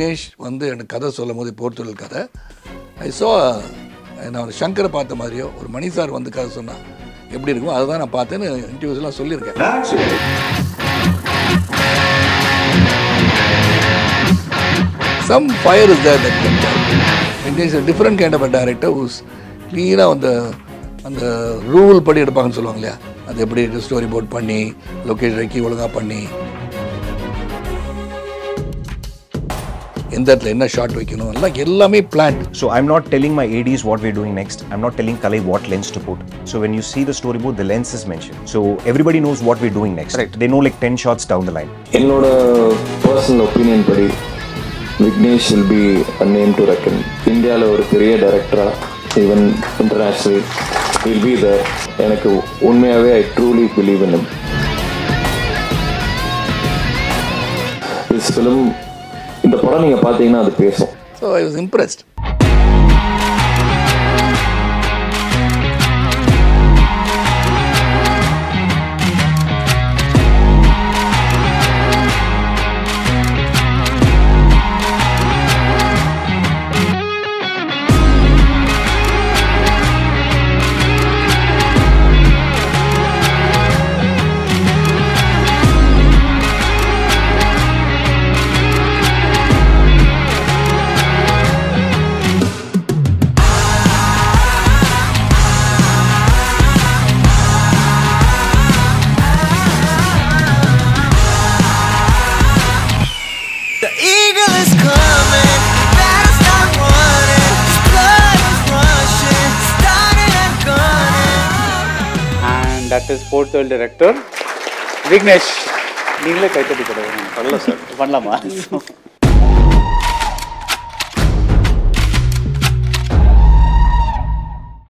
விக்னேஷ் வந்து எனக்கு கதை சொல்லும் போது போர்த்துகல் கதை ஐ சோ நான் ஒரு சங்கரை பார்த்த மாதிரியோ ஒரு மணி சார் வந்து கதை சொன்னா எப்படி இருக்குமோ அதை தான் நான் பார்த்தேன்னு இன்டர்வியூஸ்லாம் சொல்லியிருக்கேன் some fire is there that Vignesh different kind of a director whose க்ளீனாக அந்த அந்த ரூல் படி எடுப்பாங்கன்னு சொல்லுவாங்க இல்லையா அது எப்படி ஸ்டோரி போர்ட் பண்ணி லொக்கேஷன் வைக்கி ஒழுங்காக பண்ணி எந்த இடத்துல என்ன ஷாட் வைக்கணும் எல்லாம் எல்லாமே plan So I'm not telling my ADs what we're doing next. I'm not telling Kalai what lens to put. So when you see the storyboard, the lens is mentioned. So everybody knows what we're doing next. They know like 10 shots down the line. என்னோட personal opinion படி Vignesh will be a name to reckon இந்தியாவில் ஒரு பெரிய டைரக்டரா even internationally will be the எனக்கு உண்மையாகவே I truly believe in this film இந்த படம் நீங்கள் பார்த்தீங்கன்னா அது பேசும் so I was impressed The eagle is coming, better start running. His blood is rushing, starting and gunning. and that is Port World director Vignesh நீங்களே கைத்தட்டி கொடுங்க பண்ணல சார் பண்ணலாமா